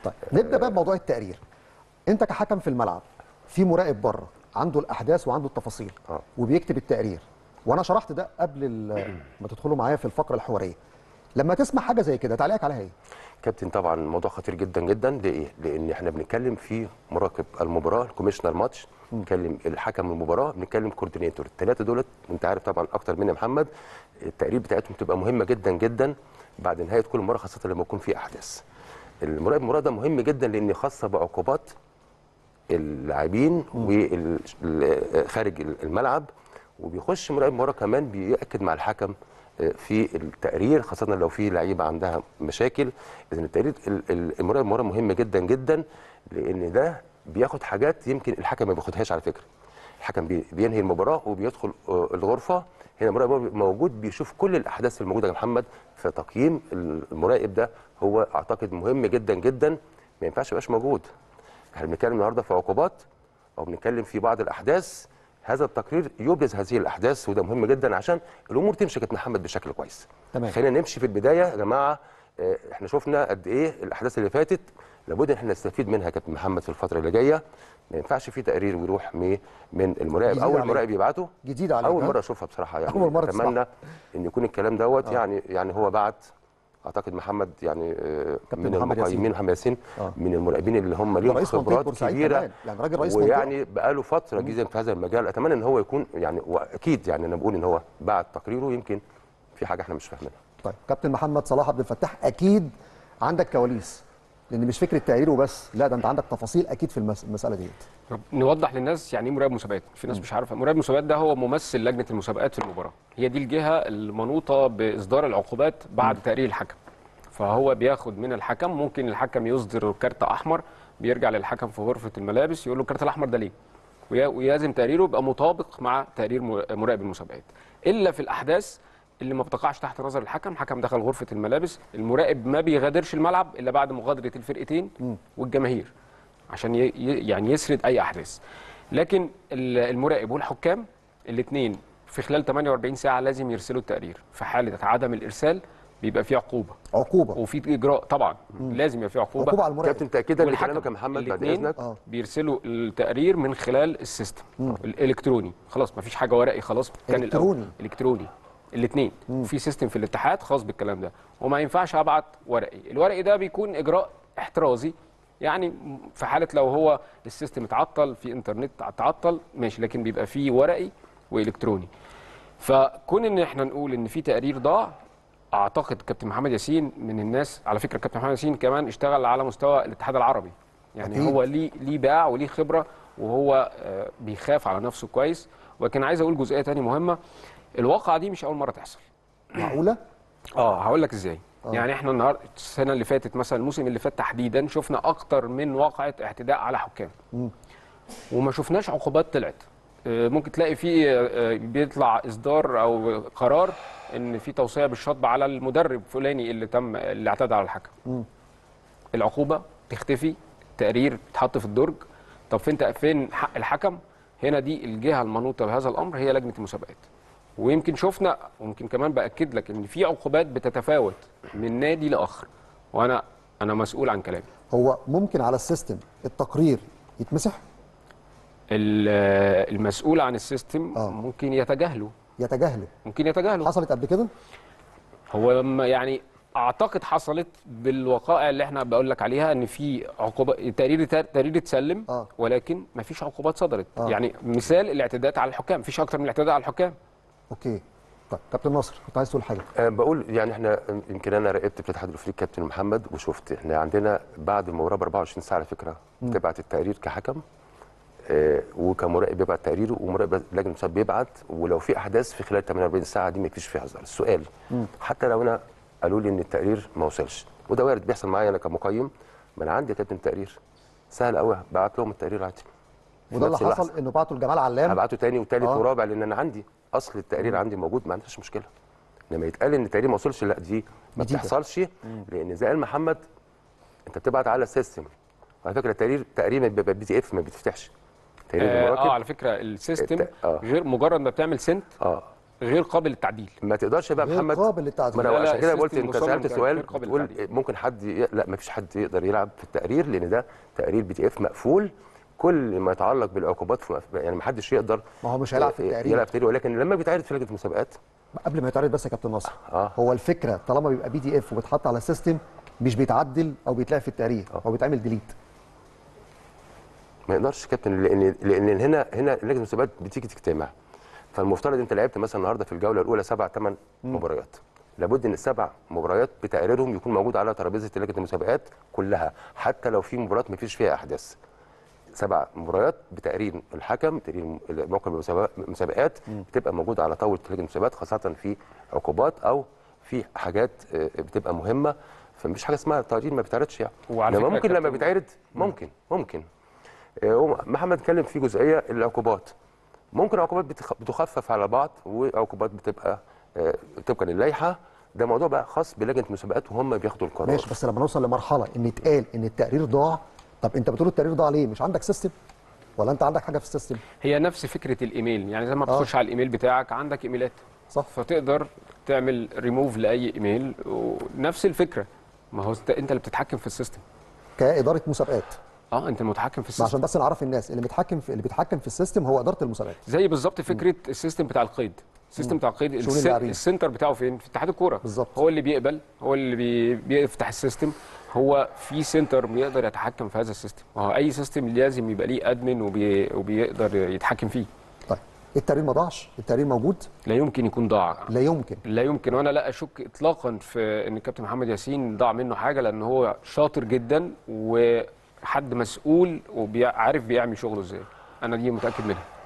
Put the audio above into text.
طيب نبدا بقى بموضوع التقرير انت كحكم في الملعب في مراقب بره عنده الاحداث وعنده التفاصيل آه. وبيكتب التقرير وانا شرحت ده قبل ال- ما تدخلوا معايا في الفقره الحواريه لما تسمع حاجه زي كده تعليقك عليها ايه كابتن طبعا الموضوع خطير جدا جدا ليه؟ لان احنا بنتكلم في مراقب المباراه الكوميشنر ماتش بنتكلم الحكم المباراه بنتكلم كوردينيتور الثلاثه دولت انت عارف طبعا اكتر مني يا محمد التقرير بتاعتهم بتبقى مهمه جدا جدا بعد نهايه كل مباراه خاصه لما يكون في احداث المراقب المباراه ده مهم جدا لان خاصه بعقوبات اللاعبين وخارج الملعب وبيخش مراقب مباراه كمان بيأكد مع الحكم آه، في التقرير خاصه لو في لعيبه عندها مشاكل اذا التقرير ال- ال- المراقب المباراه مهم جدا جدا لان ده بياخد حاجات يمكن الحكم ما بياخدهاش على فكره الحكم بي- بينهي المباراه وبيدخل آه، الغرفه هنا المراقب بيبقى موجود بيشوف كل الاحداث الموجوده يا محمد فتقييم المراقب ده هو اعتقد مهم جدا جدا ما ينفعش يبقاش موجود احنا بنتكلم النهارده في عقوبات او بنتكلم في بعض الاحداث هذا التقرير يبرز هذه الاحداث وده مهم جدا عشان الامور تمشي كابتن محمد بشكل كويس تمام. خلينا نمشي في البدايه يا جماعه آه، احنا شفنا قد ايه الاحداث اللي فاتت لابد ان احنا نستفيد منها يا كابتن محمد في الفتره اللي جايه ما ينفعش في تقرير ويروح م- من المراقب جديد اول عليك. مراقب يبعته جديد عليك، اول ها؟ مره اشوفها بصراحه يعني أول مرة تسمعها. اتمنى ان يكون الكلام دوت يعني يعني هو بعت اعتقد محمد يعني آه، كابتن من محمد ياسين. المقيمين محمد ياسين آه. من المراقبين اللي هم ليهم رئيس منطقة خبرات بورسعيد كبيره كمان، يعني راجل رئيس منطقة. ويعني بقاله فتره جدا في هذا المجال اتمنى ان هو يكون يعني واكيد يعني انا بقول ان هو بعد تقريره يمكن في حاجه احنا مش فاهمينها طيب كابتن محمد صلاح عبد الفتاح اكيد عندك كواليس لان مش فكره تقرير وبس لا ده انت عندك تفاصيل اكيد في المس- المساله ديت طب نوضح للناس يعني ايه مراقب مسابقات في ناس مش عارفه مراقب مسابقات ده هو ممثل لجنه المسابقات في المباراه هي دي الجهه المنوطه باصدار العقوبات بعد تقرير الحكم فهو بياخد من الحكم ممكن الحكم يصدر كارت احمر بيرجع للحكم في غرفه الملابس يقول له الكارت الاحمر ده ليه ويا- ويلازم تقريره يبقى مطابق مع تقرير م- مراقب المسابقات الا في الاحداث اللي ما بتقعش تحت نظر الحكم الحكم دخل غرفه الملابس المراقب ما بيغادرش الملعب الا بعد مغادره الفرقتين والجماهير عشان ي- ي- يعني يسرد اي احداث لكن ال- المراقب والحكام الاثنين في خلال 48 ساعه لازم يرسلوا التقرير في حاله عدم الارسال بيبقى في عقوبه عقوبه وفي اجراء طبعا لازم يبقى في عقوبه عقوبه على المراقب كابتن تاكيدا والحكم. لكلامك يا محمد بعد الاتنين اذنك آه. بيرسلوا التقرير من خلال السيستم الالكتروني خلاص مفيش حاجه ورقي خلاص كان الأول. إلكتروني. الكتروني الاثنين في سيستم في الاتحاد خاص بالكلام ده وما ينفعش ابعت ورقي الورقي ده بيكون اجراء احترازي يعني في حاله لو هو السيستم اتعطل في انترنت اتعطل ماشي لكن بيبقى فيه ورقي والكتروني فكون ان احنا نقول ان في تقرير ضاع اعتقد كابتن محمد ياسين من الناس على فكره كابتن محمد ياسين كمان اشتغل على مستوى الاتحاد العربي يعني أكيد. هو ليه ليه باع وليه خبره وهو آه، بيخاف على نفسه كويس ولكن عايز اقول جزئيه تانية مهمه الواقعه دي مش اول مره تحصل معقوله اه هقول لك ازاي يعني احنا النهارده السنه اللي فاتت مثلا الموسم اللي فات تحديدا شفنا اكتر من واقعه اعتداء على حكام وما شفناش عقوبات طلعت آه، ممكن تلاقي في آه، بيطلع اصدار او قرار ان في توصيه بالشطب على المدرب فلاني اللي تم اللي اعتدى على الحكم العقوبه تختفي التقرير يتحط في الدرج طب فين فين حق الحكم هنا دي الجهه المنوطه بهذا الامر هي لجنه المسابقات ويمكن شفنا ويمكن كمان باكد لك ان في عقوبات بتتفاوت من نادي لاخر وانا انا مسؤول عن كلامي هو ممكن على السيستم التقرير يتمسح ال- المسؤول عن السيستم آه. ممكن يتجاهله يتجاهله ممكن يتجاهله حصلت قبل كده هو لما يعني اعتقد حصلت بالوقائع اللي احنا بقول لك عليها ان في عقوبه تقرير تقرير اتسلم آه. ولكن ما فيش عقوبات صدرت آه. يعني مثال الاعتداءات على الحكام مفيش اكتر من الاعتداء على الحكام اوكي طيب كابتن ناصر كنت عايز تقول حاجه أه بقول يعني احنا يمكن انا راقبت في الاتحاد الافريقي كابتن محمد وشفت احنا عندنا بعد المباراه ب 24 ساعه على فكره بتبعت التقرير كحكم آه وكمراقب بيبعت تقريره ومراقب لجنه المسابقات بيبعت ولو في احداث في خلال 48 ساعه دي ما فيش فيها هزار السؤال حتى لو انا قالوا لي ان التقرير ما وصلش وده وارد بيحصل معايا انا كمقيم ما انا عندي يا كابتن تقرير سهل قوي بعت لهم التقرير عادي في وده اللي نفس اللحظة. حصل انه بعتوا لجمال علام هبعته تاني وتالت آه. ورابع لان انا عندي اصل التقرير عندي موجود ما عنديش مشكله لما يتقال ان التقرير ما وصلش لا دي ما جديدة. بتحصلش لان زي قال محمد انت بتبعت على السيستم على فكره التقرير تقريبا بيبقى بي دي اف ما بيتفتحش تقرير اه, المراقب آه على فكره السيستم الت- آه. غير مجرد ما بتعمل سنت اه غير قابل للتعديل ما تقدرش بقى غير محمد قابل للتعديل. ما انا لا، لا، عشان كده قلت السيستم انت مصمم سالت كان سؤال غير قابل بتقول للتعديل. ممكن حد ي... لا ما فيش حد يقدر يلعب في التقرير لان ده تقرير بي تي اف مقفول كل ما يتعلق بالعقوبات في يعني ما حدش يقدر ما هو مش هيلعب في التقرير. يلعب في التقرير ولكن لما بيتعرض في لجنه المسابقات قبل ما يتعرض بس يا كابتن نصر آه. هو الفكره طالما بيبقى بي دي اف وبيتحط على السيستم مش بيتعدل او بيتلعب في التقرير هو بيتعمل ديليت ما يقدرش كابتن لان لان هنا هنا لجنه المسابقات بتيجي تجتمع فالمفترض انت لعبت مثلا النهارده في الجوله الاولى سبع ثمان مباريات لابد ان السبع مباريات بتقريرهم يكون موجود على ترابيزه لجنه المسابقات كلها حتى لو في مباريات ما فيش فيها احداث سبع مباريات بتقرير الحكم تقرير موقع المسابقات بتبقى موجوده على طاوله لجنه المسابقات خاصه في عقوبات او في حاجات آه، بتبقى مهمه فمفيش حاجه اسمها تقرير ما بيتعرضش يعني وعلى إنما فكرة ممكن يا لما كابتن- بيتعرض ممكن ممكن آه، محمد اتكلم في جزئيه العقوبات ممكن عقوبات بتخ- بتخفف على بعض وعقوبات بتبقى آه، طبقا للائحه ده موضوع بقى خاص بلجنه المسابقات وهم بياخدوا القرار ماشي بس لما نوصل لمرحله ان يتقال ان التقرير ضاع طب انت بتقول التقرير ضاع ليه مش عندك سيستم ولا انت عندك حاجه في السيستم هي نفس فكره الايميل يعني زي ما آه. بتخش على الايميل بتاعك عندك ايميلات صح فتقدر تعمل ريموف لاي ايميل ونفس الفكره ما هو انت انت اللي بتتحكم في السيستم كاداره مسابقات اه انت المتحكم في ما السيستم عشان بس نعرف الناس اللي بيتحكم في اللي بيتحكم في السيستم هو اداره المسابقات زي بالظبط فكره السيستم بتاع القيد السيستم بتاع القيد شؤون الس- اللاعبين. السنتر بتاعه فين في اتحاد الكوره بالظبط. هو اللي بيقبل هو اللي بي... بيفتح السيستم هو في سنتر بيقدر يتحكم في هذا السيستم وهو اي سيستم لازم يبقى ليه ادمن وبي... وبيقدر يتحكم فيه طيب التقرير ما ضاعش التقرير موجود لا يمكن يكون ضاع لا يمكن لا يمكن وانا لا اشك اطلاقا في ان الكابتن محمد ياسين ضاع منه حاجه لان هو شاطر جدا وحد مسؤول وعارف بيعمل شغله ازاي انا دي متاكد منها